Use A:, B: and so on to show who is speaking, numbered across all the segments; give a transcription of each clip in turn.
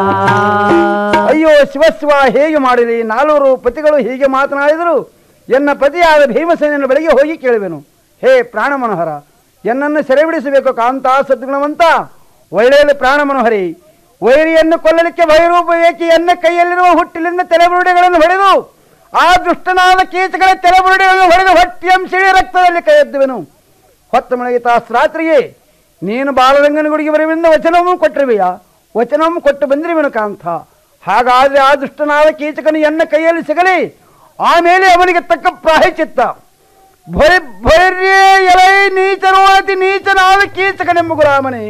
A: ಅಯ್ಯೋ ಶಿವಶಿವ ಹೇಗೆ ಮಾಡಲಿ ನಾಲ್ವರು ಪತಿಗಳು ಹೀಗೆ ಮಾತನಾಡಿದರು ಎನ್ನ ಪತಿಯಾದ ಭೀಮಸೇನನ ಬಳಿಗೆ ಹೋಗಿ ಕೇಳುವೆನು ಹೇ ಪ್ರಾಣ ಮನೋಹರ ಎನ್ನನ್ನು ಸೆರೆ ಬಿಡಿಸಬೇಕು ಕಾಂತ ಸದ್ಗುಣವಂತ ಒಳ್ಳೆಯ ಪ್ರಾಣ ಮನೋಹರಿ ವೈರಿಯನ್ನು ಕೊಲ್ಲಲಿಕ್ಕೆ ವೈರೂಪ ಏಕೆ ಎನ್ನ ಕೈಯಲ್ಲಿರುವ ಹುಟ್ಟಿಲಿಂದ ತಲೆಬುರುಡೆಗಳನ್ನು ಹೊಡೆದು ಆ ದುಷ್ಟನಾದ ಕೀಚಗಳ ತಲೆಬುರುಡೆಗಳನ್ನು ಹೊಡೆದು ಹೊಟ್ಟೆಯಂಶಿಳಿ ರಕ್ತದಲ್ಲಿ ಕೈ ಎದ್ದುವೆನು ಹೊತ್ತ ಮಳೆಗೆ ತಾಸು ರಾತ್ರಿಗೆ ನೀನು ಬಾಲರಂಗನ ಗುಡಿಗೆ ಬರುವಿಂದ ವಚನವನ್ನು ಕೊಟ್ಟಿರುವೆಯಾ ವಚನವನ್ನು ಕೊಟ್ಟು ಬಂದಿರುವೆನು ಕಾಂತ ಹಾಗಾದ್ರೆ ಆ ದುಷ್ಟನಾದ ಕೀಚಕನು ಎನ್ನ ಕೈಯಲ್ಲಿ ಸಿಗಲಿ ಆಮೇಲೆ ಅವನಿಗೆ ತಕ್ಕ ಪ್ರಾಯಚಿತ್ತ ಭಯ ಭೈರ್ಯ ಎಲೈ ನೀಚನೋ ಅತಿ ನೀಚನಾದ ಕೀಚಕನೆಂಬ ಗುಲಾಮನೇ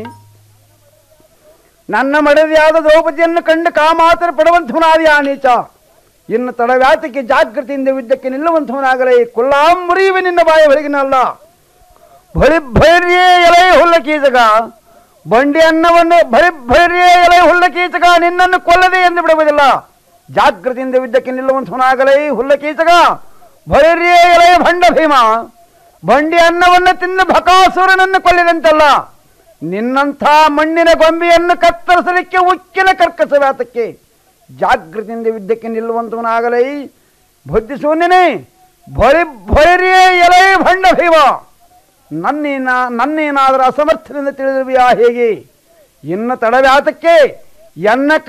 A: ನನ್ನ ಮಡದಿಯಾದ ದ್ರೌಪದಿಯನ್ನು ಕಂಡು ಕಾಮಾತರ ಪಡುವಂಥವನಾದ ಆ ನೀಚ ಇನ್ನು ತಡವ್ಯಾತಕ್ಕೆ ಜಾಗೃತಿಯಿಂದ ಯುದ್ಧಕ್ಕೆ ನಿಲ್ಲುವಂಥವನಾಗಲೇ ಕುಲ್ಲಾಂ ಮುರಿಯುವೆ ನಿನ್ನ ಬಾಯ ಹೊರಗಿನಲ್ಲ ಬಳಿ ಭೈರ್ಯ ಎಲೆ ಹುಲ್ಲ ಕೀಚಕ ಬಂಡಿ ಅನ್ನವನ್ನು ಬಳಿ ಭೈರ್ಯ ಎಲೆ ಹುಲ್ಲ ಕೀಚಕ ನಿನ್ನನ್ನು ಕೊಲ್ಲದೆ ಎಂದು ಬಿಡುವುದಿಲ್ಲ ಜಾಗೃತಿಯಿಂದ ಯುದ್ಧಕ್ಕೆ ನಿಲ್ಲುವಂಥವನಾಗಲೇ ಹುಲ್ಲ ಕೀಚಕ ಭೈರ್ಯ ಎಲೆ ಭಂಡ ಭೀಮ ಬಂಡಿ ಅನ್ನವನ್ನು ತಿಂದು ಭಕಾಸುರನನ್ನು ಕೊಲ್ಲಿದಂತಲ್ಲ ನಿನ್ನಂಥ ಮಣ್ಣಿನ ಗೊಂಬೆಯನ್ನು ಕತ್ತರಿಸಲಿಕ್ಕೆ ಉಕ್ಕಿನ ಕರ್ಕಸ ವ್ಯಾತಕ್ಕೆ ಜಾಗೃತಿಯಿಂದ ಯುದ್ಧಕ್ಕೆ ನಿಲ್ಲುವಂಥವನಾಗಲೇ ಬುದ್ಧಿ ಶೂನ್ಯನೇ ಭರಿ ಭೈರ್ಯ ಎಲೆ ಭಂಡ ಭೀಮ ನನ್ನೇನ ನನ್ನೇನಾದರೂ ಅಸಮರ್ಥದಿಂದ ತಿಳಿದಿರುವೆಯಾ ಹೇಗೆ ಇನ್ನು ತಡವ್ಯಾತಕ್ಕೆ ಎನ್ನ